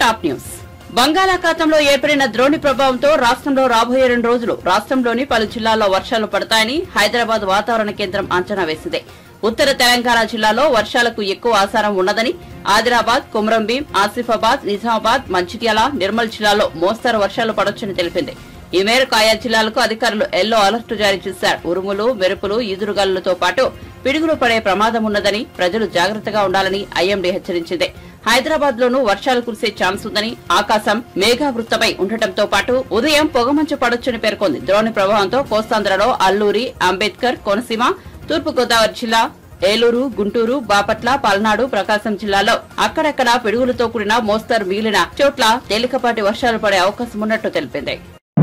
top news బంగాళాఖాతంలో ఏర్పడిన ద్రోణి ప్రభావంతో రాష్ట్రంలో రాబోయే రెండు రోజులు రాష్ట్రంలోని పలు జిల్లాల్లో వర్షాలు పడతాయని హైదరాబాద్ వాతావరణ కేంద్రం అంచనా వేసింది ఉత్తర తెలంగాణ జిల్లాలో వర్షాలకు ఎక్కువ ఆసారం ఉన్నదని ఆదిలాబాద్ కుమ్రంభీం ఆసిఫాబాద్ నిజామాబాద్ మంచిర్యాల నిర్మల్ జిల్లాలో మోస్తరు వర్షాలు పడొచ్చని తెలిపింది ఈ మేరకు ఆయా జిల్లాలకు అధికారులు ఎల్లో అలర్ట్ జారీ చేశారు ఉరుములు మెరుపులు ఈదురుగాలులతో పాటు పిడుగులు పడే ప్రమాదం ఉన్నదని ప్రజలు జాగ్రత్తగా ఉండాలని ఐఎండీ హెచ్చరించింది హైదరాబాద్ లోనూ వర్షాలు కురిసే ఛాన్స్ ఉందని ఆకాశం మేఘావృతమై ఉండటంతో పాటు ఉదయం పొగమంచు పడొచ్చని పేర్కొంది ద్రోణి ప్రభావంతో కోస్తాంధ్రలో అల్లూరి అంబేద్కర్ కోనసీమ తూర్పు గోదావరి జిల్లా ఏలూరు గుంటూరు బాపట్ల పల్నాడు ప్రకాశం జిల్లాలో అక్కడక్కడ పిడుగులతో కూడిన మోస్తరు మిగిలిన చోట్ల తేలికపాటి వర్షాలు పడే అవకాశం ఉన్నట్టు తెలిపింది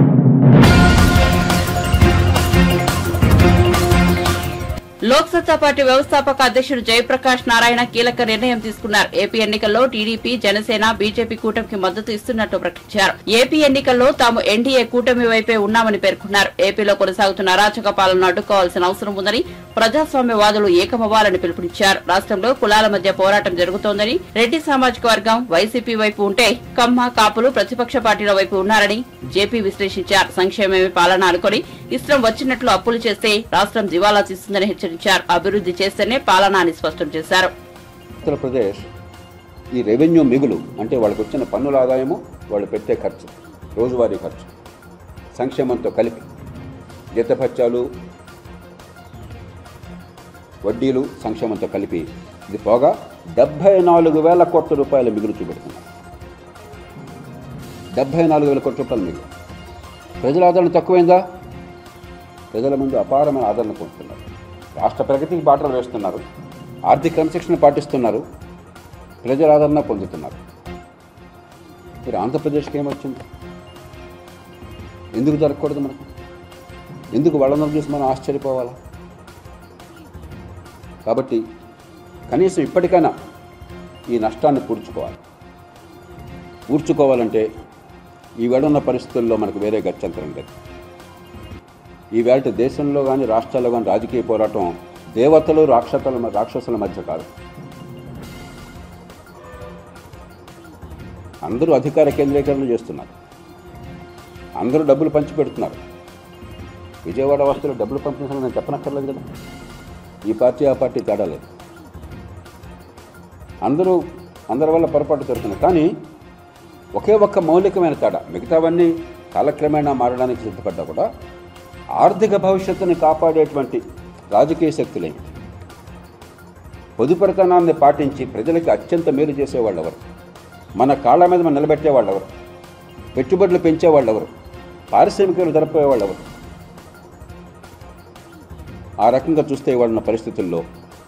లోక్సత్తా పార్టీ వ్యవస్థాపక అధ్యక్షుడు జయప్రకాష్ నారాయణ కీలక నిర్ణయం తీసుకున్నారు ఏపీ ఎన్నికల్లో టీడీపీ జనసేన బీజేపీ కూటమికి మద్దతు ఇస్తున్నట్టు ప్రకటించారు ఏపీ ఎన్నికల్లో తాము ఎన్డీఏ కూటమి వైపే ఉన్నామని పేర్కొన్నారు ఏపీలో కొనసాగుతున్న అరాచక పాలనను అడ్డుకోవాల్సిన అవసరం ఉందని ప్రజాస్వామ్యవాదులు ఏకమవ్వాలని పిలుపునిచ్చారు రాష్ట్రంలో కులాల మధ్య పోరాటం జరుగుతోందని రెడ్డి సామాజిక వర్గం వైసీపీ వైపు ఉంటే కమ్మ కాపులు ప్రతిపక్ష పార్టీల వైపు ఉన్నారని జేపీ విశ్లేషించారు సంక్షేమమే పాలన అనుకుని ఇష్టం వచ్చినట్లు అప్పులు చేస్తే రాష్ట్రం దివాలా తీస్తుందని హెచ్చరించారు అభివృద్ధి చేస్తేనే పాలన అని స్పష్టం చేశారు ఆంధ్రప్రదేశ్ ఈ రెవెన్యూ మిగులు అంటే వాళ్ళకి వచ్చిన పన్నుల ఆదాయము వాళ్ళు పెట్టే ఖర్చు రోజువారీ ఖర్చు సంక్షేమంతో కలిపి జీతభత్యాలు వడ్డీలు సంక్షేమంతో కలిపి ఇది పోగా డెబ్భై నాలుగు వేల కోట్ల రూపాయల మిగులు చూపెడుతున్నారు డెబ్భై నాలుగు వేల కోట్ల రూపాయల మిగులు ప్రజల ఆదరణ తక్కువైందా ప్రజల ముందు అపారమైన ఆదరణ పొందుతున్నారు రాష్ట్ర ప్రగతికి బాటలు వేస్తున్నారు ఆర్థిక క్రమశిక్షణ పాటిస్తున్నారు ప్రజల ఆదరణ పొందుతున్నారు మరి ఆంధ్రప్రదేశ్కి ఏమొచ్చింది ఎందుకు జరగకూడదు మనకు ఎందుకు వాళ్ళందరూ చూసి మనం ఆశ్చర్యపోవాలా కాబట్టి కనీసం ఇప్పటికైనా ఈ నష్టాన్ని పూడ్చుకోవాలి పూడ్చుకోవాలంటే ఈ వేడున్న పరిస్థితుల్లో మనకు వేరే గత్యంతరం లేదు ఈ వేళ దేశంలో కానీ రాష్ట్రాల్లో కానీ రాజకీయ పోరాటం దేవతలు రాక్షసుల రాక్షసుల మధ్య కాదు అందరూ అధికార కేంద్రీకరణ చేస్తున్నారు అందరూ డబ్బులు పంచి పెడుతున్నారు విజయవాడ వస్తువులు డబ్బులు పంపించాలని నేను చెప్పనక్కర్లేదు కదా ఈ పార్టీ ఆ పార్టీ తేడా లేదు అందరూ అందరి వల్ల పొరపాటు జరుగుతున్నాయి కానీ ఒకే ఒక్క మౌలికమైన తేడా మిగతావన్నీ కాలక్రమేణా మారడానికి సిద్ధపడ్డా కూడా ఆర్థిక భవిష్యత్తుని కాపాడేటువంటి రాజకీయ శక్తులేంటి పొదుపరితనాన్ని పాటించి ప్రజలకి అత్యంత మేలు చేసేవాళ్ళు ఎవరు మన కాళ్ళ మీద మనం నిలబెట్టేవాళ్ళు ఎవరు పెట్టుబడులు పెంచేవాళ్ళు ఎవరు పారిశ్రామికలు జరపేవాళ్ళు ఎవరు ఆ రకంగా చూస్తే ఇవాళ ఉన్న పరిస్థితుల్లో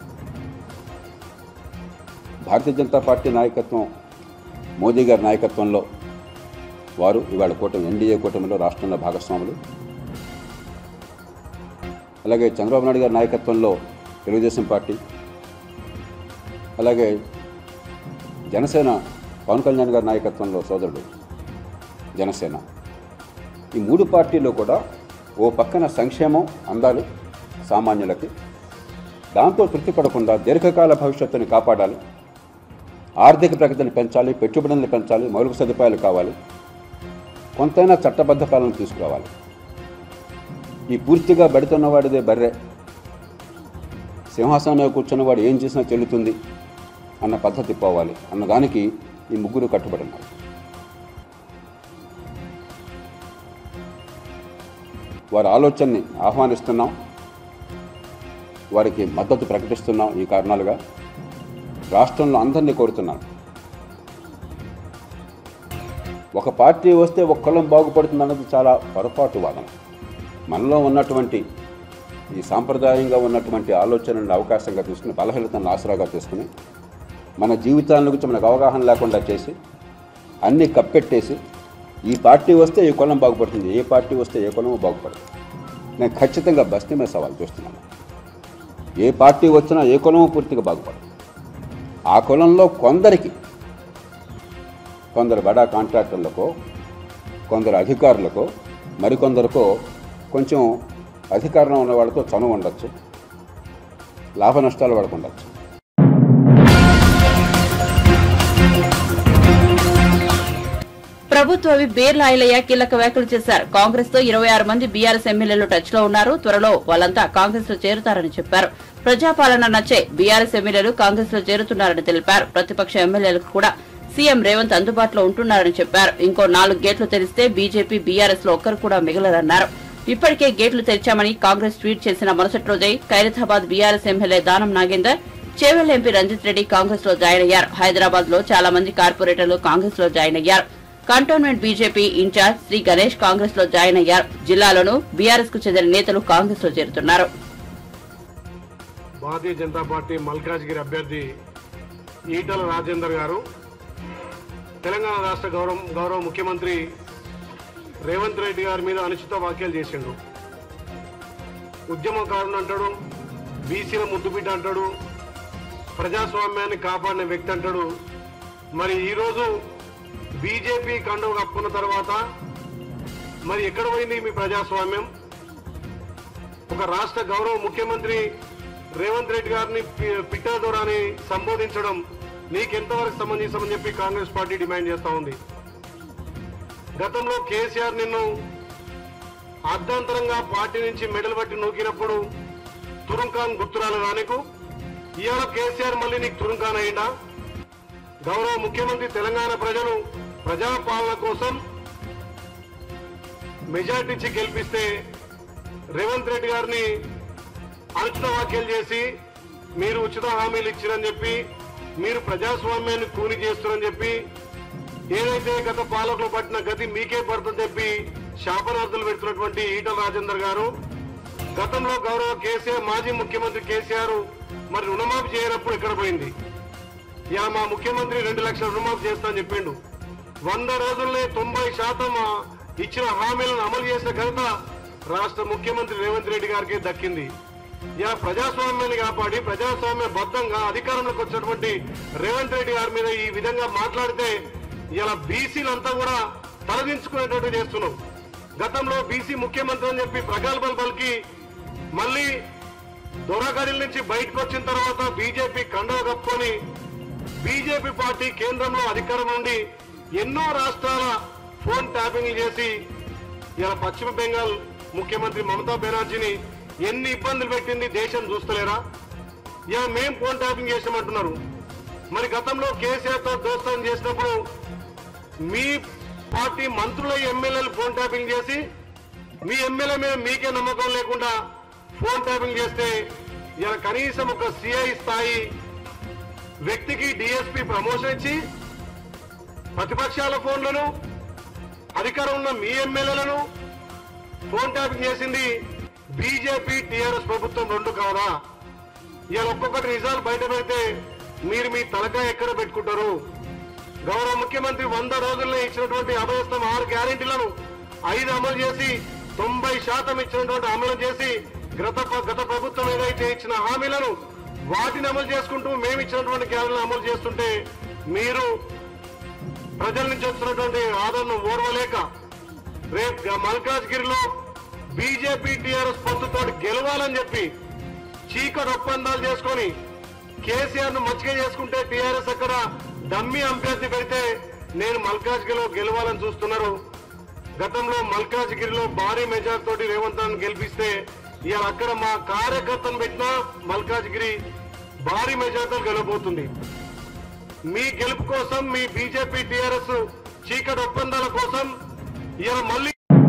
భారతీయ జనతా పార్టీ నాయకత్వం మోదీ గారి నాయకత్వంలో వారు ఇవాళ కూటమి ఎన్డీఏ కూటమిలో రాష్ట్రంలో భాగస్వాములు అలాగే చంద్రబాబు నాయుడు గారి నాయకత్వంలో తెలుగుదేశం పార్టీ అలాగే జనసేన పవన్ కళ్యాణ్ గారి నాయకత్వంలో సోదరుడు జనసేన ఈ మూడు పార్టీలు కూడా ఓ పక్కన సంక్షేమం అందాలి సామాన్యులకి దాంతో తృప్తి పడకుండా దీర్ఘకాల భవిష్యత్తుని కాపాడాలి ఆర్థిక ప్రగతిని పెంచాలి పెట్టుబడులను పెంచాలి మౌలిక సదుపాయాలు కావాలి కొంతైనా చట్టబద్ధ పాలన తీసుకురావాలి ఈ పూర్తిగా బడితున్నవాడిదే బర్రె సింహాసనం మీద కూర్చున్నవాడు ఏం చేసినా చెల్లుతుంది అన్న పద్ధతి పోవాలి అన్న దానికి ఈ ముగ్గురు కట్టుబడి ఉన్నారు వారి ఆలోచనని ఆహ్వానిస్తున్నాం వారికి మద్దతు ప్రకటిస్తున్నాం ఈ కారణాలుగా రాష్ట్రంలో అందరినీ కోరుతున్నాం ఒక పార్టీ వస్తే ఒక్కళ్ళం బాగుపడుతుంది అన్నది చాలా పొరపాటు వాదన మనలో ఉన్నటువంటి ఈ సాంప్రదాయంగా ఉన్నటువంటి ఆలోచనలను అవకాశంగా తీసుకుని బలహీనతను ఆసరాగా తీసుకుని మన జీవితాల గురించి మనకు అవగాహన లేకుండా చేసి అన్నీ కప్పెట్టేసి ఈ పార్టీ వస్తే ఈ కులం బాగుపడుతుంది ఏ పార్టీ వస్తే ఏ కులము బాగుపడదు నేను ఖచ్చితంగా బస్తీ మీద సవాల్ చూస్తున్నాను ఏ పార్టీ వచ్చినా ఏ కులము పూర్తిగా బాగుపడదు ఆ కులంలో కొందరికి కొందరు బడా కాంట్రాక్టర్లకో కొందరు అధికారులకో మరికొందరికో కొంచెం అధికారం ఉన్న వాళ్ళతో చనువు ఉండొచ్చు లాభ నష్టాలు వాళ్ళకు ఉండొచ్చు ప్రభుత్వ విప్ బీర్ల ఐలయ్య కీలక వ్యాఖ్యలు చేశారు కాంగ్రెస్ తో ఇరవై ఆరు మంది బీఆర్ఎస్ ఎమ్మెల్యేలు టచ్ లో ఉన్నారు త్వరలో వాళ్ళంతా కాంగ్రెస్ లో చేరుతారని చెప్పారు ప్రజాపాలన నచ్చే బీఆర్ఎస్ ఎమ్మెల్యేలు కాంగ్రెస్ లో చేరుతున్నారని తెలిపారు ప్రతిపక్ష ఎమ్మెల్యేలకు కూడా సీఎం రేవంత్ అందుబాటులో ఉంటున్నారని చెప్పారు ఇంకో నాలుగు గేట్లు తెరిస్తే బీజేపీ బీఆర్ఎస్ లో ఒక్కరు కూడా మిగలరన్నారు ఇప్పటికే గేట్లు తెరిచామని కాంగ్రెస్ ట్వీట్ చేసిన మరుసటి రోజే Khairatabad BRS MLA Danam Nagender Chevella MP Ranjith Reddy Congress లో జాయిన్ అయ్యారు హైదరాబాద్ లో చాలా మంది కార్పొరేటర్లు కాంగ్రెస్ లో జాయిన్ అయ్యారు cantonment BJP incharge Shri Ganesh Congress లో జాయిన్ అయ్యారు జిల్లాలోనూ బీఆర్ఎస్ కు చెందిన నేతలు కాంగ్రెస్ లో చేరుతున్నారు భారతీయ జనతా పార్టీ మల్కాజ్గిరి అభ్యర్థి ఈటల రాజేందర్ గారు తెలంగాణ రాష్ట్ర గౌరవ గౌరవ ముఖ్యమంత్రి రేవంత్ రెడ్డి గారి మీద అనుచిత వ్యాఖ్యలు చేసిండు ఉద్యమకారుని అంటాడు బీసీల ముద్దుబిడ్డ అంటాడు ప్రజాస్వామ్యాన్ని కాపాడిన వ్యక్తి అంటాడు మరి ఈరోజు బీజేపీ కండువ కప్పుకున్న తర్వాత మరి ఎక్కడ పోయింది మీ ప్రజాస్వామ్యం ఒక రాష్ట్ర గౌరవ ముఖ్యమంత్రి రేవంత్ రెడ్డి గారిని పి- పిట్టాదొరని సంబోధించడం నీకెంతవరకు సంబంధించమని చెప్పి కాంగ్రెస్ పార్టీ డిమాండ్ చేస్తా ఉంది గతంలో కేసీఆర్ నిన్ను అర్ధాంతరంగా పార్టీ నుంచి మెడలు పట్టి నూకినప్పుడు తురుంకాన్ గుర్తురాలు రానికు ఇవాళ కేసీఆర్ మళ్ళీ నీకు తురుంకాన్ అయిందా గౌరవ ముఖ్యమంత్రి తెలంగాణ ప్రజలు ప్రజాపాలన కోసం మెజార్టీ ఇచ్చి గెలిపిస్తే రేవంత్ రెడ్డి గారిని అనుచిత వ్యాఖ్యలు చేసి మీరు ఉచిత హామీలు ఇచ్చిరని చెప్పి మీరు ప్రజాస్వామ్యాన్ని కూని చేస్తున్నారని చెప్పి ఏదైతే గత పాలకులు పట్టిన గతి మీకే పడుతుందని చెప్పి శాపనార్థులు పెడుతున్నటువంటి ఈటల రాజేందర్ గారు గతంలో గౌరవ కేసీఆర్ మాజీ ముఖ్యమంత్రి కేసీఆర్ మరి రుణమాఫీ చేయనప్పుడు ఎక్కడ పోయింది యా మా ముఖ్యమంత్రి రెండు లక్షల రుణమాఫీ చేస్తా అని చెప్పిండు వంద రోజుల్లో తొంభై శాతం ఆ ఇచ్చిన హామీలను అమలు చేసిన ఘనత రాష్ట్ర ముఖ్యమంత్రి రేవంత్ రెడ్డి గారికి దక్కింది యా ప్రజాస్వామ్యాన్ని కాపాడి ప్రజాస్వామ్య బద్దంగా అధికారంలోకి వచ్చినటువంటి రేవంత్ రెడ్డి గారి మీద ఈ విధంగా మాట్లాడితే ఇలా బీసీలంతా కూడా తలదించుకునేటట్టు చేస్తున్నాం గతంలో బీసీ ముఖ్యమంత్రి అని చెప్పి ప్రగల్భాలు పలికి మళ్ళీ దొరగడిల నుంచి బయటకు వచ్చిన తర్వాత బీజేపీ కండవ కప్పుకొని బీజేపీ పార్టీ కేంద్రంలో అధికారం నుండి ఎన్నో రాష్ట్రాల ఫోన్ ట్యాపింగ్ చేసి ఇలా పశ్చిమ బెంగాల్ ముఖ్యమంత్రి మమతా బెనర్జీని ఎన్ని ఇబ్బందులు పెట్టింది దేశం చూస్తలేరా ఇలా మేం ఫోన్ ట్యాపింగ్ చేసామంటున్నారు మరి గతంలో కేసీఆర్ తో దోస్తం చేసినప్పుడు మీ పార్టీ మంత్రుల ఎమ్మెల్యేలు ఫోన్ ట్యాపింగ్ చేసి మీ ఎమ్మెల్యే మీద మీకే నమ్మకం లేకుండా ఫోన్ ట్యాపింగ్ చేస్తే ఇలా కనీసం ఒక సిఐ స్థాయి వ్యక్తికి డిఎస్పీ ప్రమోషన్ ఇచ్చి ప్రతిపక్షాల ఫోన్లను అధికారం ఉన్న మీ ఎమ్మెల్యేలను ఫోన్ ట్యాపింగ్ చేసింది బీజేపీ టీఆర్ఎస్ ప్రభుత్వం రెండు కాదా ఇవాళ ఒక్కొక్కటి నిజాలు బయట పెడితే మీరు మీ తలకాయ ఎక్కడ పెట్టుకుంటారు గౌరవ ముఖ్యమంత్రి వంద రోజుల్లో ఇచ్చినటువంటి అభయస్థం ఆరు గ్యారెంటీలను ఐదు అమలు చేసి తొంభై శాతం ఇచ్చినటువంటి అమలు చేసి గత గత ప్రభుత్వం ఏదైతే ఇచ్చిన హామీలను వాటిని అమలు చేసుకుంటూ మేము ఇచ్చినటువంటి గ్యారెంటీలను అమలు చేస్తుంటే మీరు ప్రజల నుంచి వస్తున్నటువంటి ఆదరణ ఓర్వలేక రేపు మల్కాజ్గిరిలో బీజేపీ టీఆర్ఎస్ పొత్తుతో గెలవాలని చెప్పి చీకటి ఒప్పందాలు చేసుకొని కేసీఆర్ ను మచ్చిక చేసుకుంటే టీఆర్ఎస్ అక్కడ డమ్మీ అభ్యర్థి పెడితే నేను మల్కాజ్గిరిలో గెలవాలని చూస్తున్నారు గతంలో మల్కాజ్గిరిలో భారీ మెజార్ తోటి రేవంత్ రెడ్డిని గెలిపిస్తే ఇవాళ అక్కడ మా కార్యకర్తను పెట్టినా మల్కాజ్గిరి భారీ మెజార్తో గెలవబోతుంది మీ గెలుపు కోసం మీ బీజేపీ టీఆర్ఎస్ చీకటి ఒప్పందాల కోసం ఇవాళ మళ్ళీ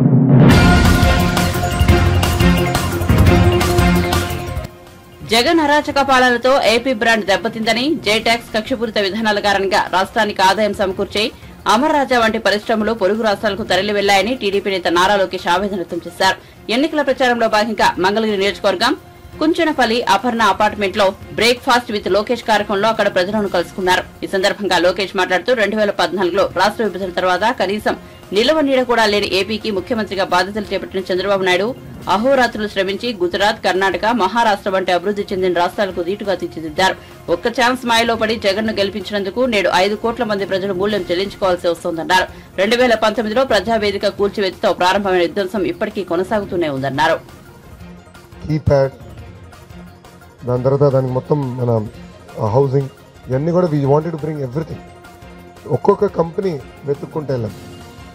జగన్ అరాచక పాలనతో ఏపీ బ్రాండ్ దెబ్బతిందని జేటాక్స్ కక్షపూరిత విధానాల కారణంగా రాష్ట్రానికి ఆదాయం సమకూర్చే అమర్రాజా వంటి పరిశ్రమలు పొరుగు రాష్ట్రాలకు తరలి వెళ్లాయని టీడీపీ నేత నారా లోకేష్ ఆవేదన వ్యక్తం చేశారు ఎన్నికల ప్రచారంలో భాగంగా మంగళగిరి నియోజకవర్గం కుంచనపల్లి అపర్ణ అపార్ట్మెంట్ లో బ్రేక్ఫాస్ట్ విత్ లోకేష్ కార్యక్రమంలో అక్కడ ప్రజలను కలుసుకున్నారు ఈ సందర్భంగా లోకేష్ మాట్లాడుతూ రెండు వేల పద్నాలుగులో రాష్ట్ర విభజన తర్వాత కనీసం నిలవ నీడ కూడా లేని ఏపీకి ముఖ్యమంత్రిగా బాధ్యతలు చేపట్టిన చంద్రబాబు నాయుడు అహోరాత్రులు శ్రమించి గుజరాత్ కర్ణాటక మహారాష్ట్ర వంటి అభివృద్ధి చెందిన రాష్ట్రాలకు ధీటుగా తీర్చిదిద్దారు ఒక్క ఛాన్స్ మాయలో పడి జగన్ ను గెలిపించినందుకు నేడు ఐదు కోట్ల మంది ప్రజలు మూల్యం చెల్లించుకోవాల్సి వస్తోందన్నారు రెండు వేల పంతొమ్మిదిలో ప్రజావేదిక కూల్చివేతతో ప్రారంభమైన విధ్వంసం ఇప్పటికీ కొనసాగుతూనే ఉందన్నారు కీప్యాడ్ దాని తర్వాత దానికి మొత్తం మన హౌసింగ్ ఇవన్నీ కూడా we wanted to bring everything ఒక్కొక్క కంపెనీ వెతుక్కుంటే వెళ్ళాం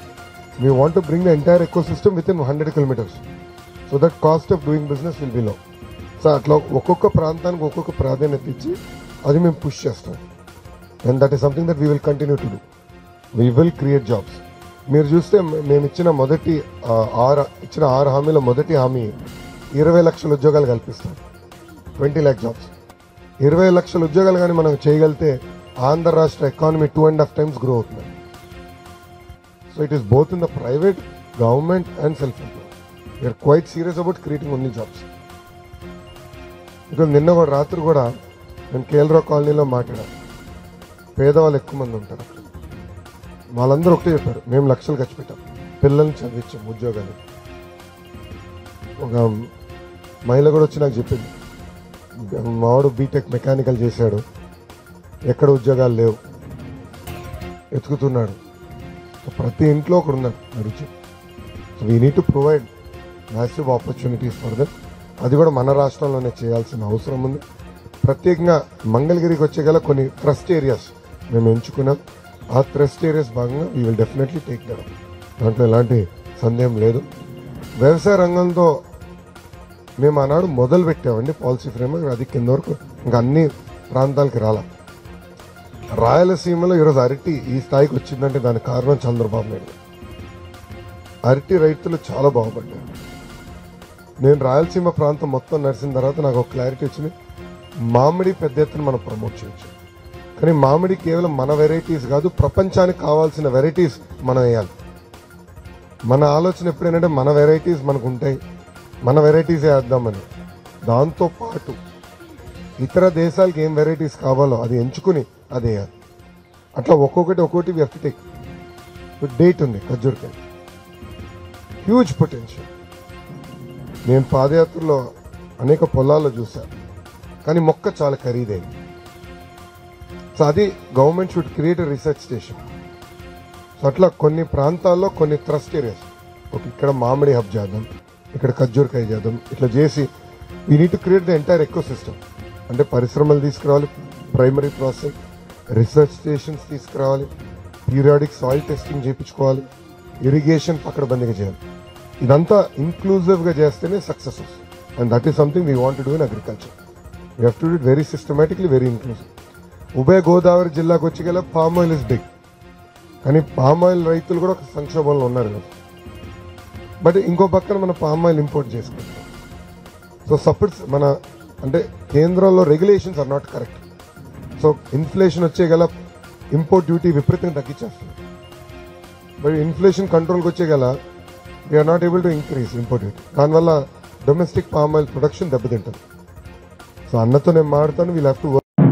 we want to bring the entire ecosystem within hundred kilometres so that cost of doing business will be low so అట్లా ఒక్కొక్క ప్రాంతానికి ఒక్కొక్క ప్రాధాన్యత ఇచ్చి అది మేము పుష్ చేస్తాం and that is something that we will continue to do we will create jobs మీరు చూస్తే మే- మేము ఇచ్చిన మొదటి ఆ, ఆరు ఇచ్చిన ఆరు హామీల మొదటి హామీ ఇరవై లక్షల ఉద్యోగాలు కల్పిస్తాం ట్వంటీ ల్యాక్ జాబ్స్ ఇరవై లక్షల ఉద్యోగాలు కానీ మనం చేయగలిగితే ఆంధ్ర రాష్ట్ర economy two and half times grow అవుతుంది so it is both in the private government and self employ we are quite serious about creating only jobs ఇక్కడ నిన్న కూడా రాత్రి కూడా నేను కేఎల్రావు కాలనీలో మాట్లాడాను పేదవాళ్ళు ఎక్కువ మంది ఉంటారు అక్కడ వాళ్ళందరూ ఒకటే చెప్పారు మేము లక్షలు ఖర్చు పెట్టాం పిల్లల్ని చదివించాం ఉద్యోగాలు ఒక మహిళ కూడా వచ్చి నాకు చెప్పింది మావాడు బీటెక్ మెకానికల్ చేశాడు ఎక్కడ ఉద్యోగాలు లేవు ఎతుకుతున్నాడు సో ప్రతి ఇంట్లో ఒకడు ఉన్నాడు నడిచి so we need to provide massive opportunities for that అది కూడా మన రాష్ట్రంలోనే చేయాల్సిన అవసరం ఉంది ప్రత్యేకంగా మంగళగిరికి వచ్చే గల కొన్ని ట్రస్ట్ ఏరియాస్ మేము ఎంచుకున్నాం ఆ ట్రస్ట్ ఏరియాస్ భాగంగా we will definitely take there దాంట్లో ఎలాంటి సందేహం లేదు వ్యవసాయ రంగంతో మేము ఆనాడు మొదలు పెట్టామండి పాలసీ ఫ్రేమ్వర్క్ అది కింద వరకు ఇంకా అన్ని ప్రాంతాలకి రాలా రాయలసీమలో ఈరోజు అరటి ఈ స్థాయికి వచ్చిందంటే దానికి కారణం చంద్రబాబు నాయుడు అరటి రైతులు చాలా బాగుపడ్డారు నేను రాయలసీమ ప్రాంతం మొత్తం నడిచిన తర్వాత నాకు ఒక క్లారిటీ వచ్చింది మామిడి పెద్ద ఎత్తున మనం ప్రమోట్ చేయొచ్చు కానీ మామిడి కేవలం మన వెరైటీస్ కాదు ప్రపంచానికి కావాల్సిన వెరైటీస్ మనం వేయాలి మన ఆలోచన ఎప్పుడేంటంటే మన వెరైటీస్ మనకు ఉంటాయి మన వెరైటీస్ వేద్దామని దాంతో పాటు ఇతర దేశాలకు ఏం వెరైటీస్ కావాలో అది ఎంచుకుని అది వేయాలి అట్లా ఒక్కొక్కటి ఒక్కొక్కటి వ్యక్తి టేక్ డేట్ ఉంది ఖర్జూర్కాయ హ్యూజ్ పొటెన్షియల్ నేను పాదయాత్రలో అనేక పొలాల్లో చూశాను కానీ మొక్క చాలా ఖరీదైంది సో అది government should create research station so అట్లా కొన్ని ప్రాంతాల్లో కొన్ని ట్రస్ట్ ఏరియాస్ ఒక ఇక్కడ మామిడి హబ్ చేద్దాం ఇక్కడ ఖర్జూరకాయ చేద్దాం ఇట్లా చేసి we need to create the entire ecosystem అంటే పరిశ్రమలు తీసుకురావాలి ప్రైమరీ ప్రాసెసింగ్ రీసెర్చ్ స్టేషన్స్ తీసుకురావాలి పీరియాడిక్ సాయిల్ టెస్టింగ్ చేయించుకోవాలి ఇరిగేషన్ పక్కడబందిగా చేయాలి ఇదంతా ఇంక్లూజివ్గా చేస్తేనే సక్సెస్ వస్తుంది and that is something we want do in agriculture we have to do it very systematically very inclusive ఉభయ గోదావరి జిల్లాకు వచ్చి గల పామ్ ఆయిల్ ఇస్ బిగ్ కానీ పామ్ ఆయిల్ రైతులు కూడా ఒక సంక్షోభంలో ఉన్నారు కదా బట్ ఇంకో పక్కన మన పామ్ ఆయిల్ ఇంపోర్ట్ చేసుకుంటాం సో సపోర్ట్స్ మన అంటే కేంద్రంలో regulations are not correct so inflation వచ్చే గల ఇంపోర్ట్ డ్యూటీ విపరీతంగా తగ్గించేస్తుంది బట్ ఇన్ఫ్లేషన్ కంట్రోల్కి వచ్చే గల we are not able to increase import duty దానివల్ల డొమెస్టిక్ పామ్ ఆయిల్ ప్రొడక్షన్ దెబ్బతింటుంది సో అన్నతో నేను మాడతాను we'll have to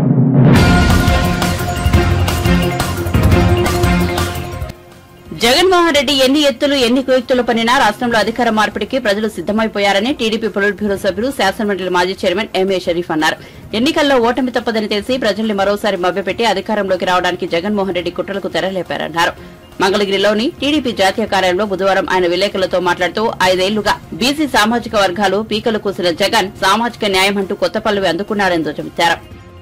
Jaganmohan Reddy ఎన్ని ఎత్తులు ఎన్ని కుయుక్తులు పనినా రాష్ట్రంలో అధికార మార్పిడికి ప్రజలు సిద్దమైపోయారని టీడీపీ పొలిట్ బ్యూరో సభ్యులు శాసనమండలి మాజీ చైర్మన్ ఎంఏ షరీఫ్ అన్నారు ఎన్నికల్లో ఓటమి తప్పదని తెలిసి ప్రజల్ని మరోసారి మభ్యపెట్టి అధికారంలోకి రావడానికి జగన్మోహన్ రెడ్డి కుట్రలకు తెరలేపారన్నారు మంగళగిరిలోని టీడీపీ జాతీయ కార్యాలయంలో బుధవారం ఆయన విలేకరులతో మాట్లాడుతూ ఐదేళ్లుగా బీసీ సామాజిక వర్గాలు పీకలు కూసిన జగన్ సామాజిక న్యాయం అంటూ కొత్త పల్లవి అందుకున్నారని ధ్వజమెత్తారు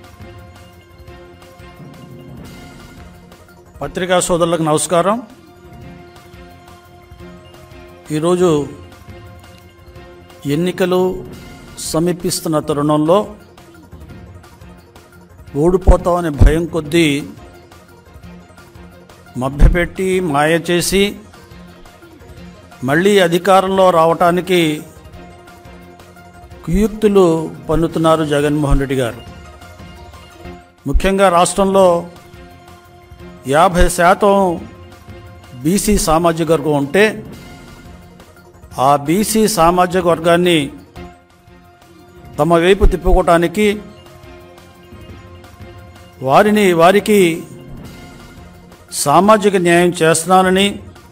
పత్రికా సోదరులకు నమస్కారం ఈరోజు ఎన్నికలు సమీపిస్తున్న తరుణంలో ఓడిపోతామనే భయం కొద్దీ మభ్యపెట్టి మాయ చేసి మళ్ళీ అధికారంలో రావటానికి కుయుక్తులు పన్నుతున్నారు జగన్మోహన్ రెడ్డి గారు ముఖ్యంగా రాష్ట్రంలో యాభై శాతం బీసీ సామాజిక వర్గం ఉంటే ఆ బీసీ సామాజిక వర్గాన్ని తమ వైపు తిప్పుకోవటానికి వారిని వారికి సామాజిక న్యాయం చేస్తున్నానని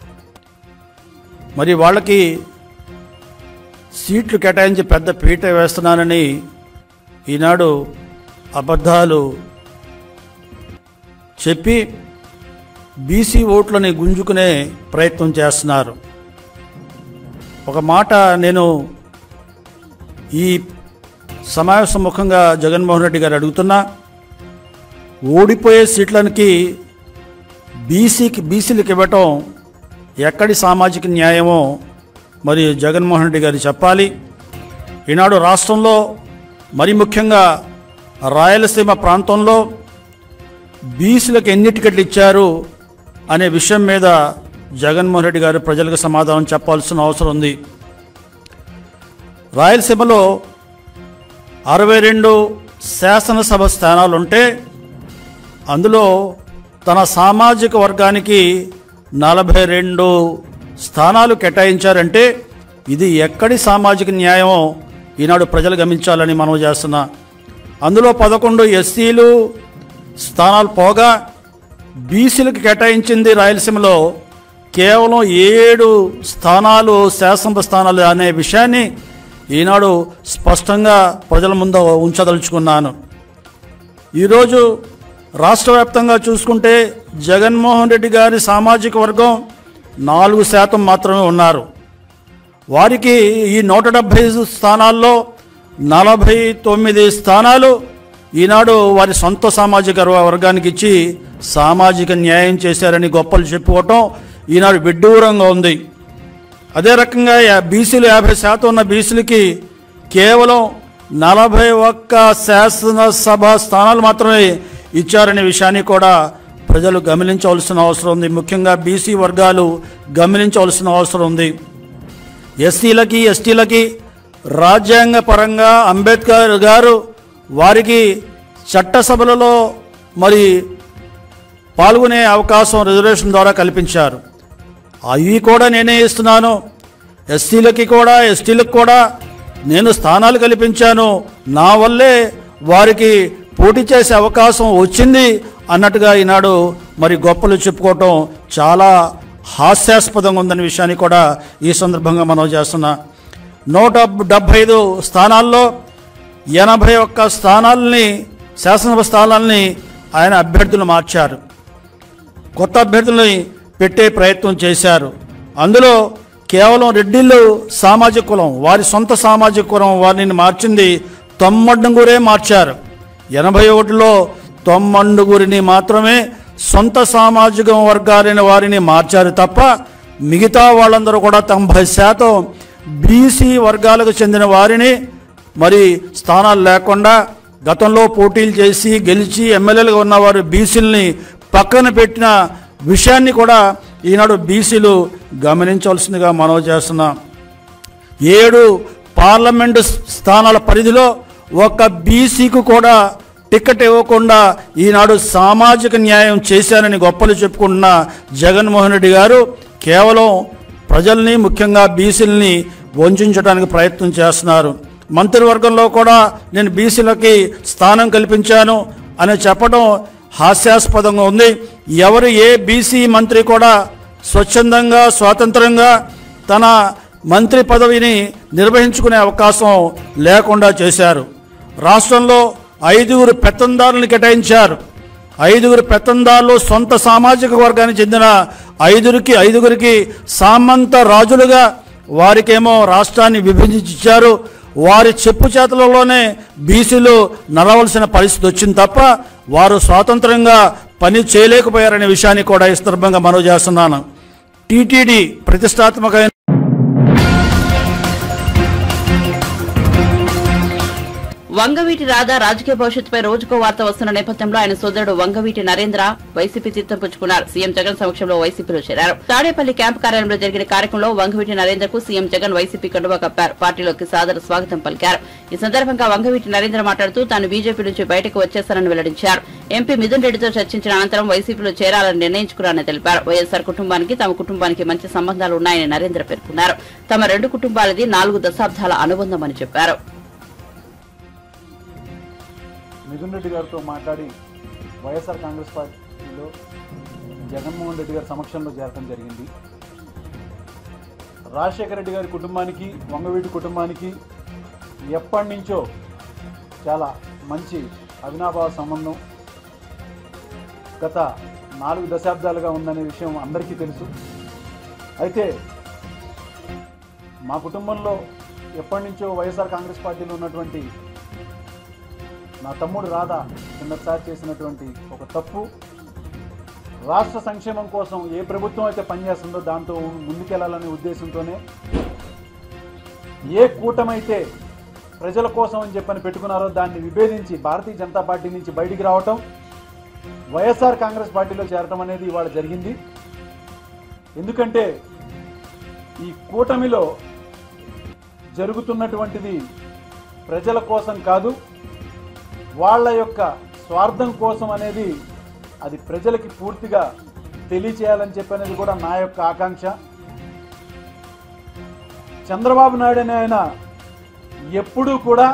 మరి వాళ్ళకి సీట్లు కేటాయించి పెద్ద పీట వేస్తున్నానని ఈనాడు అబద్ధాలు చెప్పి బీసీ ఓట్లని గుంజుకునే ప్రయత్నం చేస్తున్నారు ఒక మాట నేను ఈ సమావేశం ముఖంగా జగన్మోహన్ రెడ్డి గారు అడుగుతున్నా ఓడిపోయే సీట్లకి బీసీకి బీసీలకు ఇవ్వటం ఎక్కడి సామాజిక న్యాయమో మరి జగన్మోహన్ రెడ్డి గారు చెప్పాలి ఈనాడు రాష్ట్రంలో మరి ముఖ్యంగా రాయలసీమ ప్రాంతంలో బీసీలకు ఎన్ని టికెట్లు ఇచ్చారు అనే విషయం మీద జగన్మోహన్ రెడ్డి గారు ప్రజలకు సమాధానం చెప్పాల్సిన అవసరం ఉంది రాయలసీమలో అరవై రెండు శాసనసభ స్థానాలుంటే అందులో తన సామాజిక వర్గానికి నలభై రెండు స్థానాలు కేటాయించారంటే ఇది ఎక్కడి సామాజిక న్యాయమో ఈనాడు ప్రజలు గమనించాలని మనం చేస్తున్నా అందులో పదకొండు ఎస్సీలు స్థానాలు పోగా బీసీలకు కేటాయించింది రాయలసీమలో కేవలం ఏడు స్థానాలు శాసనసభ స్థానాలు అనే విషయాన్ని ఈనాడు స్పష్టంగా ప్రజల ముందు ఉంచదలుచుకున్నాను ఈరోజు రాష్ట్ర వ్యాప్తంగా చూసుకుంటే జగన్మోహన్ రెడ్డి గారి సామాజిక వర్గం నాలుగు శాతం మాత్రమే ఉన్నారు వారికి ఈ నూట డెబ్భై స్థానాల్లో నలభై తొమ్మిది స్థానాలు ఈనాడు వారి సొంత సామాజిక వర్గానికి ఇచ్చి సామాజిక న్యాయం చేశారని గొప్పలు చెప్పుకోవటం ఈనాడు విడ్డూరంగా ఉంది అదే రకంగా యా- బీసీలు యాభై శాతం ఉన్న బీసీలకి కేవలం నలభై ఒక్క శాసనసభ స్థానాలు మాత్రమే ఇచ్చారనే విషయాన్ని కూడా ప్రజలు గమనించవలసిన అవసరం ఉంది ముఖ్యంగా బీసీ వర్గాలు గమనించవలసిన అవసరం ఉంది ఎస్సీలకి ఎస్టీలకి రాజ్యాంగ పరంగా అంబేద్కర్ గారు వారికి చట్టసభలలో మరి పాల్గొనే అవకాశం రిజర్వేషన్ ద్వారా కల్పించారు అవి కూడా నేనే ఇస్తున్నాను ఎస్సీలకి కూడా ఎస్టీలకు కూడా నేను స్థానాలు కల్పించాను నా వల్లే వారికి పోటీ చేసే అవకాశం వచ్చింది అన్నట్టుగా ఈనాడు మరి గొప్పలు చెప్పుకోవటం చాలా హాస్యాస్పదంగా ఉందనే విషయాన్ని కూడా ఈ సందర్భంగా మనం చేస్తున్నా నూట డెబ్భై ఐదు స్థానాల్లో ఎనభై ఒక్క స్థానాలని శాసనసభ స్థానాలని ఆయన అభ్యర్థులు మార్చారు కొత్త అభ్యర్థుల్ని పెట్టే ప్రయత్నం చేశారు అందులో కేవలం రెడ్డిళ్ళు సామాజిక కులం వారి సొంత సామాజిక కులం వారిని మార్చింది తొమ్మండుగురే మార్చారు ఎనభై ఒకటిలో తొమ్మండుగురిని మాత్రమే సొంత సామాజిక వర్గాలైన వారిని మార్చారు తప్ప మిగతా వాళ్ళందరూ కూడా తొంభై శాతం బీసీ వర్గాలకు చెందిన వారిని మరి స్థానాలు లేకుండా గతంలో పోటీలు చేసి గెలిచి ఎమ్మెల్యేలుగా ఉన్నవారు బీసీలని పక్కన పెట్టిన విషయాన్ని కూడా ఈనాడు బీసీలు గమనించవలసిందిగా మనవి చేస్తున్నాం ఏడు పార్లమెంటు స్థానాల పరిధిలో ఒక బీసీకి కూడా టికెట్ ఇవ్వకుండా ఈనాడు సామాజిక న్యాయం చేశారని గొప్పలు చెప్పుకుంటున్న జగన్మోహన్ రెడ్డి గారు కేవలం ప్రజల్ని ముఖ్యంగా బీసీలని వంచడానికి ప్రయత్నం చేస్తున్నారు మంత్రివర్గంలో కూడా నేను బీసీలకి స్థానం కల్పించాను అని చెప్పడం హాస్యాస్పదంగా ఉంది ఎవరు ఏ బీసీ మంత్రి కూడా స్వచ్ఛందంగా స్వాతంత్రంగా తన మంత్రి పదవిని నిర్వహించుకునే అవకాశం లేకుండా చేశారు రాష్ట్రంలో ఐదుగురు పెత్తందారులను కేటాయించారు ఐదుగురు పెత్తందారులు సొంత సామాజిక వర్గానికి చెందిన ఐదుగురికి ఐదుగురికి సామంత రాజులుగా వారికేమో రాష్ట్రాన్ని విభజించి ఇచ్చారు వారి చెప్పు చేతలలోనే బీసీలు నడవలసిన పరిస్థితి వచ్చింది తప్ప వారు స్వాతంత్రంగా పని చేయలేకపోయారనే విషయాన్ని కూడా ఈ సందర్భంగా మనవి చేస్తున్నాను టీటీడీ ప్రతిష్టాత్మకమైన వంగవీటి రాధా రాజకీయ భవిష్యత్తుపై రోజుకో వార్త వస్తున్న నేపథ్యంలో ఆయన సోదరుడు వంగవీటి నరేంద్ర వైసీపీ తీర్థం పుచ్చుకున్నారు సీఎం జగన్ సమక్షంలో వైసీపీలో చేరారు తాడేపల్లి క్యాంపు కార్యాలయంలో జరిగిన కార్యక్రమంలో వంగవీటి నరేంద్ర కు సీఎం జగన్ వైసీపీ కండువా కప్పారు పార్టీలోకి సాదర స్వాగతం పలికారు ఈ సందర్భంగా వంగవీటి నరేంద్ర మాట్లాడుతూ తాను బీజేపీ నుంచి బయటకు వచ్చేశారని వెల్లడించారు ఎంపీ మిథున్ రెడ్డితో చర్చించిన అనంతరం వైసీపీలో చేరాలని నిర్ణయించుకున్నారని తెలిపారు వైఎస్సార్ కుటుంబానికి తమ కుటుంబానికి మంచి సంబంధాలు ఉన్నాయని నరేంద్ర పేర్కొన్నారు తమ రెండు కుటుంబాలది నాలుగు దశాబ్దాల అనుబంధమని చెప్పారు మిథున్ రెడ్డి గారితో మాట్లాడి వైఎస్ఆర్ కాంగ్రెస్ పార్టీలో జగన్మోహన్ రెడ్డి గారి సమక్షంలో చేరడం జరిగింది రాజశేఖర రెడ్డి గారి కుటుంబానికి వంగవీటి కుటుంబానికి ఎప్పటి నుంచో చాలా మంచి అవినాభావ సంబంధం గత నాలుగు దశాబ్దాలుగా ఉందనే విషయం అందరికీ తెలుసు అయితే మా కుటుంబంలో ఎప్పటి నుంచో వైఎస్ఆర్ కాంగ్రెస్ పార్టీలో ఉన్నటువంటి నా తమ్ముడు రాధా కిందసారి చేసినటువంటి ఒక తప్పు రాష్ట్ర సంక్షేమం కోసం ఏ ప్రభుత్వం అయితే పనిచేస్తుందో దాంతో ముందుకెళ్లాలనే ఉద్దేశంతోనే ఏ కూటమైతే ప్రజల కోసం అని చెప్పని పెట్టుకున్నారో దాన్ని విభేదించి భారతీయ జనతా పార్టీ నుంచి బయటికి రావటం వైఎస్ఆర్ కాంగ్రెస్ పార్టీలో చేరటం అనేది ఇవాళ జరిగింది ఎందుకంటే ఈ కూటమిలో జరుగుతున్నటువంటిది ప్రజల కోసం కాదు వాళ్ళ యొక్క స్వార్థం కోసం అనేది అది ప్రజలకి పూర్తిగా తెలియచేయాలని చెప్పనేది కూడా నా యొక్క ఆకాంక్ష చంద్రబాబు నాయుడు అనే ఆయన ఎప్పుడూ కూడా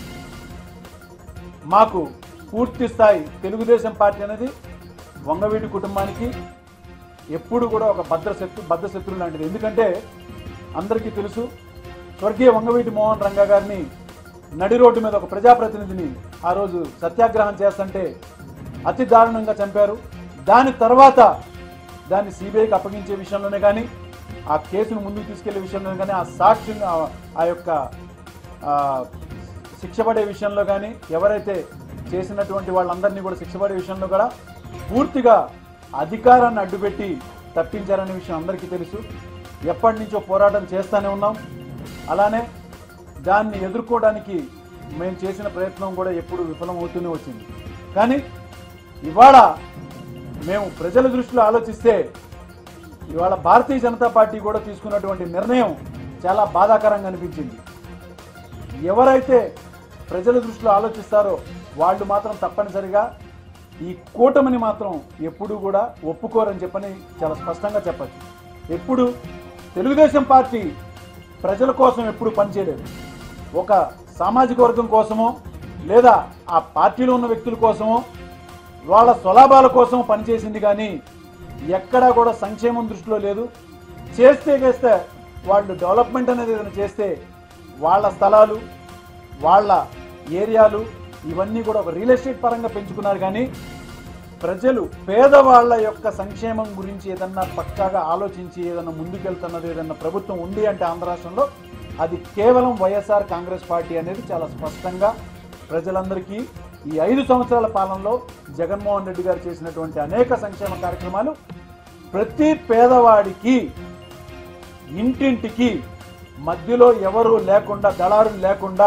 మాకు పూర్తి స్థాయి తెలుగుదేశం పార్టీ అనేది వంగవీటి కుటుంబానికి ఎప్పుడు కూడా ఒక భద్రశత్రు బద్ధశత్రు లాంటిది ఎందుకంటే అందరికీ తెలుసు స్వర్గీయ వంగవీటి మోహన్ రంగా గారిని నడి రోడ్డు మీద ఒక ప్రజాప్రతినిధిని ఆ రోజు సత్యాగ్రహం చేస్తుంటే అతి దారుణంగా చంపారు దాని తర్వాత దాన్ని సిబిఐకి అప్పగించే విషయంలోనే కానీ ఆ కేసును ముందుకు తీసుకెళ్లే విషయంలో కానీ ఆ సాక్షి ఆ యొక్క ఆ, శిక్ష పడే విషయంలో కానీ ఎవరైతే చేసినటువంటి వాళ్ళందరినీ కూడా శిక్ష పడే విషయంలో కూడా పూర్తిగా అధికారాన్ని అడ్డుపెట్టి తప్పించారనే విషయం అందరికీ తెలుసు ఎప్పటి నుంచో పోరాటం చేస్తూనే ఉన్నాం అలానే దాన్ని ఎదుర్కోవడానికి మేము చేసిన ప్రయత్నం కూడా ఎప్పుడు విఫలమవుతూనే వచ్చింది కానీ ఇవాళ మేము ప్రజల దృష్టిలో ఆలోచిస్తే ఇవాళ భారతీయ జనతా పార్టీ కూడా తీసుకున్నటువంటి నిర్ణయం చాలా బాధాకరంగా అనిపించింది ఎవరైతే ప్రజల దృష్టిలో ఆలోచిస్తారో వాళ్ళు మాత్రం తప్పనిసరిగా ఈ కూటమిని మాత్రం ఎప్పుడూ కూడా ఒప్పుకోరని చెప్పని చాలా స్పష్టంగా చెప్పచ్చు ఎప్పుడు తెలుగుదేశం పార్టీ ప్రజల కోసం ఎప్పుడు పనిచేయలేదు ఒక సామాజిక వర్గం కోసమో లేదా ఆ పార్టీలో ఉన్న వ్యక్తుల కోసమో వాళ్ళ స్వలాభాల కోసం పనిచేసింది కానీ ఎక్కడా కూడా సంక్షేమం దృష్టిలో లేదు చేస్తే చేస్తే వాళ్ళు డెవలప్మెంట్ అనేది ఏదైనా చేస్తే వాళ్ళ స్థలాలు వాళ్ళ ఏరియాలు ఇవన్నీ కూడా ఒక రియల్ ఎస్టేట్ పరంగా పెంచుకున్నారు కానీ ప్రజలు పేదవాళ్ళ యొక్క సంక్షేమం గురించి ఏదన్నా పక్కాగా ఆలోచించి ఏదన్నా ముందుకెళ్తున్నది ఏదన్నా ప్రభుత్వం ఉంది అంటే ఆంధ్ర రాష్ట్రంలో అది కేవలం వైఎస్ఆర్ కాంగ్రెస్ పార్టీ అనేది చాలా స్పష్టంగా ప్రజలందరికీ ఈ ఐదు సంవత్సరాల పాలనలో జగన్మోహన్ రెడ్డి గారు చేసినటువంటి అనేక సంక్షేమ కార్యక్రమాలు ప్రతి పేదవాడికి ఇంటింటికి మధ్యలో ఎవరు లేకుండా దళారులు లేకుండా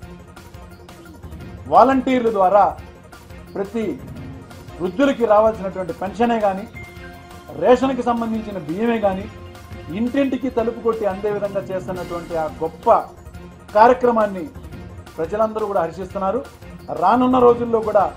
వాలంటీర్ల ద్వారా ప్రతి వృద్ధులకి రావాల్సినటువంటి పెన్షనే కానీ రేషన్కి సంబంధించిన బియ్యమే కానీ ఇంటింటికి తలుపు కొట్టి అందే విధంగా చేస్తున్నటువంటి ఆ గొప్ప కార్యక్రమాన్ని ప్రజలందరూ కూడా హర్షిస్తున్నారు రానున్న రోజుల్లో కూడా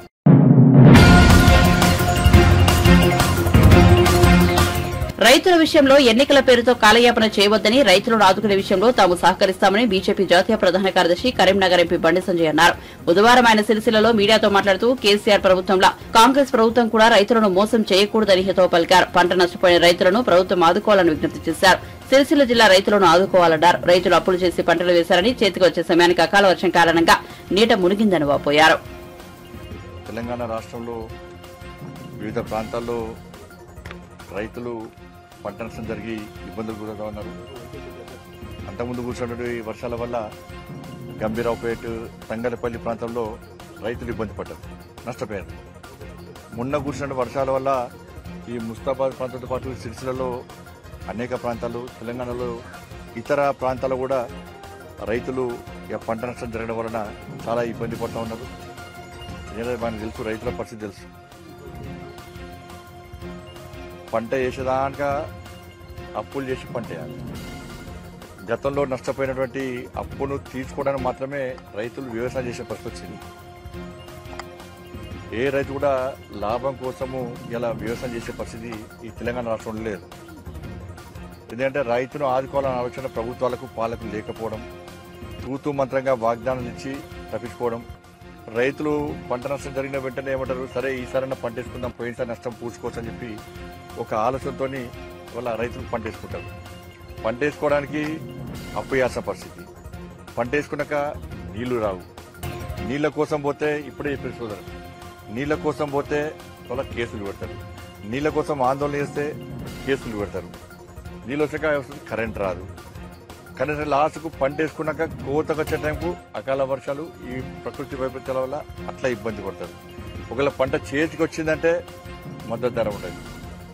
రైతుల విషయంలో ఎన్నికల పేరుతో కాలయాపన చేయవద్దని రైతులను ఆదుకునే విషయంలో తాము సహకరిస్తామని బీజేపీ జాతీయ ప్రధాన కార్యదర్శి కరీంనగర్ ఎంపీ బండి సంజయ్ అన్నారు బుధవారం ఆయన సిరిసిల్లలో మీడియాతో మాట్లాడుతూ కేసీఆర్ ప్రభుత్వంలో కాంగ్రెస్ ప్రభుత్వం కూడా రైతులను మోసం చేయకూడదని హితవు పలికారు పంట నష్టపోయిన రైతులను ప్రభుత్వం ఆదుకోవాలని విజ్ఞప్తి చేశారు సిరిసిల్ల జిల్లా రైతులను ఆదుకోవాలన్నారు రైతులు అప్పులు చేసి పంటలు వేశారని చేతికి వచ్చే సమయానికి అకాల వర్షం కారణంగా నీట మునిగిందని వాపోయారు తెలంగాణ రాష్ట్రంలో వివిధ ప్రాంతాల్లో రైతులు పంట నష్టం జరిగి ఇబ్బందులు గురవుతా ఉన్నారు అంతకుముందు కూర్చున్నటువంటి వర్షాల వల్ల గంభీరావుపేట తంగలపల్లి ప్రాంతంలో రైతులు ఇబ్బంది పడ్డారు నష్టపోయారు మొన్న కూర్చున్న వర్షాల వల్ల ఈ ముస్తాబాద్ ప్రాంతంతో పాటు సిరిసిల్లలో అనేక ప్రాంతాలు తెలంగాణలో ఇతర ప్రాంతాల్లో కూడా రైతులు ఇక పంట నష్టం జరగడం వలన చాలా ఇబ్బంది పడుతూ ఉన్నారు ఎందుకంటే మనకు తెలుసు రైతుల పరిస్థితి తెలుసు పంట వేసేదాకా అప్పులు చేసి పంట వేయాలి గతంలో నష్టపోయినటువంటి అప్పును తీర్చుకోవడానికి మాత్రమే రైతులు వ్యవసాయం చేసే పరిస్థితి వచ్చింది ఏ రైతు కూడా లాభం కోసము ఇలా వ్యవసాయం చేసే పరిస్థితి ఈ తెలంగాణ రాష్ట్రంలో లేదు ఎందుకంటే రైతును ఆదుకోవాలనే ఆలోచన ప్రభుత్వాలకు పాలకు లేకపోవడం తూతూ మంత్రంగా వాగ్దానాలు ఇచ్చి తప్పించుకోవడం రైతులు పంట నష్టం జరిగిన వెంటనే ఏమంటారు సరే ఈసారైనా పంట వేసుకుందాం పోయినసారి నష్టం పూడ్చుకోవచ్చు అని చెప్పి ఒక ఆలోచనతోని వాళ్ళ రైతులు పంట వేసుకుంటారు పంట వేసుకోవడానికి అప్పు చేయాల్సిన పరిస్థితి పంట వేసుకున్నాక నీళ్లు రావు నీళ్ళ కోసం పోతే ఇప్పుడే చెప్పారు సోదరు నీళ్ళ కోసం పోతే వాళ్ళ కేసులు పెడతారు నీళ్ళ కోసం ఆందోళన చేస్తే కేసులు పెడతారు నీళ్ళు వచ్చాక వస్తుంది కరెంట్ రాదు కనీసం లాస్ట్కు పంట వేసుకున్నాక కోతకు వచ్చే టైంకు అకాల వర్షాలు ఈ ప్రకృతి వైపరీత్యాల వల్ల అట్లా ఇబ్బంది పడతారు ఒకవేళ పంట చేతికి వచ్చిందంటే మద్దతు ధర ఉంటుంది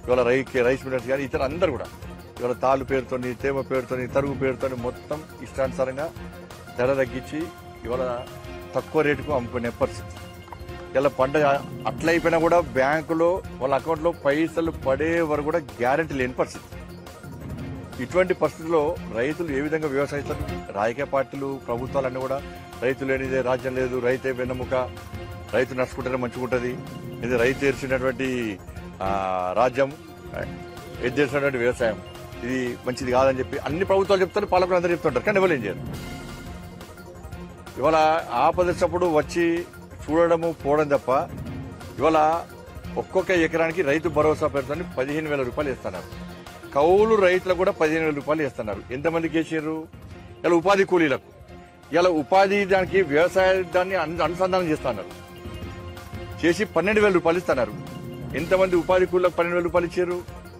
ఇవాళ రై రైస్ మిల్లర్స్ కానీ ఇతర అందరు కూడా ఇవాళ తాళ్ళు పేరుతోని తేమ పేరుతోని తరుగు పేరుతోని మొత్తం ఇష్టానుసారంగా ధర తగ్గించి ఇవాళ తక్కువ రేటుకు అమ్ముకునే పరిస్థితి ఇలా పంట అట్లా అయిపోయినా కూడా బ్యాంకులో వాళ్ళ అకౌంట్లో పైసలు పడే వరకు కూడా గ్యారంటీ లేని పరిస్థితి ఇటువంటి పరిస్థితుల్లో రైతులు ఏ విధంగా వ్యవసాయిస్తారు రాజకీయ పార్టీలు ప్రభుత్వాలన్నీ కూడా రైతు లేనిదే రాజ్యం లేదు రైతే వెన్నెముక రైతు నడుచుకుంటేనే మంచిగుంటుంది ఇది రైతు ఏర్చినటువంటి ఆ, రాజ్యం ఎద్దు చేసినటువంటి వ్యవసాయం ఇది మంచిది కాదని చెప్పి అన్ని ప్రభుత్వాలు చెప్తారు పాలకులు అందరూ చెప్తుంటారు కానీ ఎవరు ఏం చేయరు ఇవాళ ఆపదచ్చినప్పుడు వచ్చి చూడడము పోవడం తప్ప ఇవాళ ఒక్కొక్క ఎకరానికి రైతు భరోసా పేరుతో పదిహేను వేల రూపాయలు ఇస్తున్నారు కౌలు రైతులకు కూడా పదిహేను వేల రూపాయలు ఇస్తున్నారు ఎంతమందికి వేసారు ఇలా ఉపాధి కూలీలకు ఇలా ఉపాధి దానికి వ్యవసాయ దాన్ని అను- అనుసంధానం చేస్తున్నారు చేసి పన్నెండు వేల రూపాయలు ఇస్తున్నారు ఎంతమంది ఉపాధి కూలీలకు పన్నెండు వేల రూపాయలు ఇచ్చారు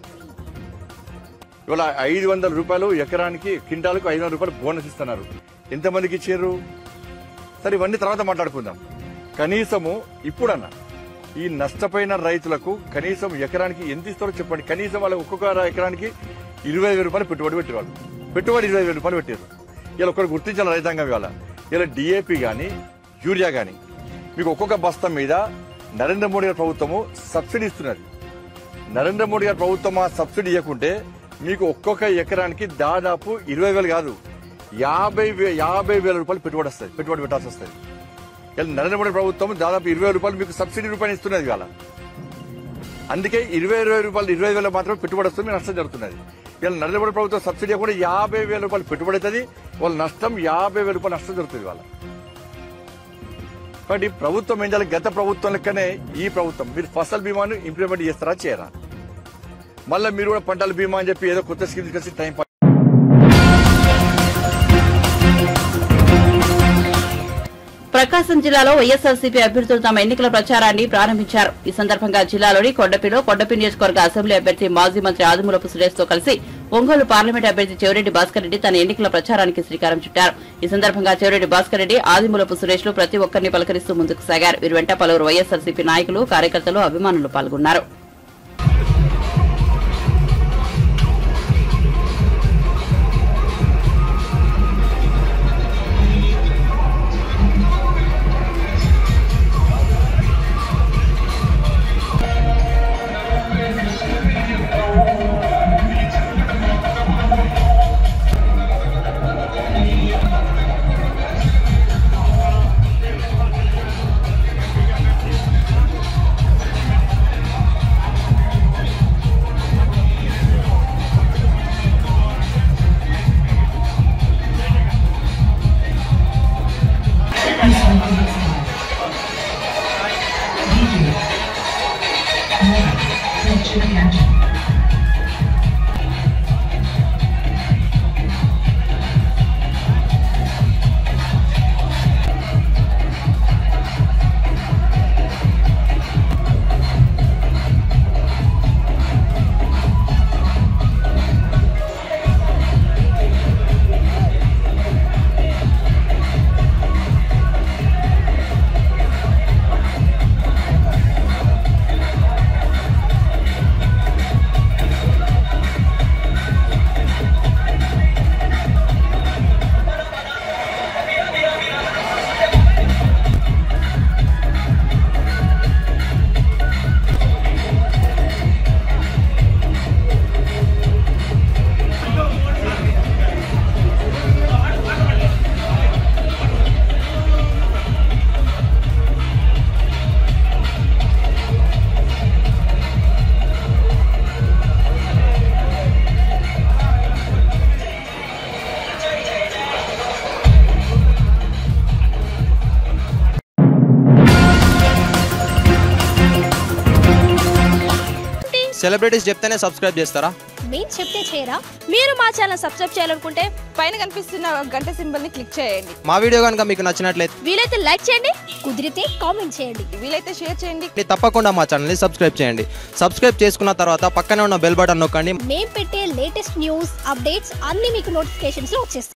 ఇవాళ ఐదు వందల రూపాయలు ఎకరానికి క్వింటాలకు ఐదు వందల రూపాయలు బోనస్ ఇస్తున్నారు ఎంతమందికి ఇచ్చారు సరే ఇవన్నీ తర్వాత మాట్లాడుకుందాం కనీసము ఇప్పుడన్నా ఈ నష్టపోయిన రైతులకు కనీసం ఎకరానికి ఎంత ఇస్తారో చెప్పండి కనీసం వాళ్ళ ఒక్కొక్క ఎకరానికి ఇరవై వేల రూపాయలు పెట్టుబడి పెట్టేవాళ్ళు పెట్టుబడి ఇరవై వేల రూపాయలు పెట్టారు ఇలా ఒకరు గుర్తించాలి రైతాంగం ఇవాళ ఇలా డిఏపి కానీ యూరియా కానీ మీకు ఒక్కొక్క బస్తా మీద నరేంద్ర మోడీ గారి ప్రభుత్వము సబ్సిడీ ఇస్తున్నది నరేంద్ర మోడీ గారి ప్రభుత్వం ఆ సబ్సిడీ ఇవ్వకుంటే మీకు ఒక్కొక్క ఎకరానికి దాదాపు ఇరవై వేలు కాదు యాభై వే- యాభై వేల రూపాయలు పెట్టుబడి వస్తుంది పెట్టుబడి పెట్టాల్సి వస్తుంది ఇలా నరేంద్ర మోడీ ప్రభుత్వం దాదాపు ఇరవై వేల రూపాయలు మీకు సబ్సిడీ రూపాయలు ఇస్తున్నది ఇవాళ అందుకే ఇరవై ఇరవై రూపాయలు ఇరవై వేల మాత్రమే పెట్టుబడి వస్తుంది మీకు నష్టం జరుగుతున్నది ఇలా నరేంద్ర మోడీ ప్రభుత్వం సబ్సిడీ కూడా యాభై వేల రూపాయలు పెట్టుబడి అవుతుంది వాళ్ళ నష్టం యాభై వేల రూపాయలు నష్టం జరుగుతుంది ఇవాళ కాబట్టి ప్రభుత్వం ఏం చేయాలి గత ప్రభుత్వం లెక్కనే ఈ ప్రభుత్వం మీరు ఫసల్ బీమాను ఇంప్లిమెంట్ చేస్తారా చేయరా మళ్ళీ మీరు కూడా పంటల బీమా అని చెప్పి ఏదో కొత్త స్కీమ్ కలిసి టైం పాస్ ప్రకాశం జిల్లాలో వైఎస్ఆర్సీపీ అభ్యర్థులు తమ ఎన్నికల ప్రచారాన్ని ప్రారంభించారు ఈ సందర్భంగా జిల్లాలోని కొండపిలో కొండపి నియోజకవర్గ అసెంబ్లీ అభ్యర్థి మాజీ మంత్రి ఆదిమూలపు సురేష్ తో కలిసి ఒంగోలు పార్లమెంట్ అభ్యర్థి చెవిరెడ్డి భాస్కర్ రెడ్డి తన ఎన్నికల ప్రచారానికి శ్రీకారం చుట్టారు ఈ సందర్భంగా చెవిరెడ్డి భాస్కర్ రెడ్డి ఆదిమూలపు సురేష్ లు ప్రతి ఒక్కరిని పలకరిస్తూ ముందుకు సాగారు వీరి వెంట పలువురు వైఎస్ఆర్సీపీ నాయకులు కార్యకర్తలు అభిమానులు పాల్గొన్నారు సెలబ్రిటీస్ చెప్తేనే సబ్స్క్రైబ్ చేస్తారా మేము చెప్తే చేయరా మీరు మా ఛానల్ సబ్స్క్రైబ్ చేయాలనుకుంటే పైన కనిపిస్తున్న గంట సింబల్ ని క్లిక్ చేయండి మా వీడియో కనుక మీకు నచ్చినట్లయితే వీలైతే లైక్ చేయండి కుదిరితే కామెంట్ చేయండి వీలైతే షేర్ చేయండి తప్పకుండా మా ఛానల్ని సబ్స్క్రైబ్ చేయండి సబ్స్క్రైబ్ చేసుకున్న తర్వాత పక్కనే ఉన్న బెల్ బటన్ నొక్కండి మేము పెట్టే లేటెస్ట్ న్యూస్ అప్డేట్స్ అన్ని మీకు నోటిఫికేషన్స్ లో వచ్చేస్తాయి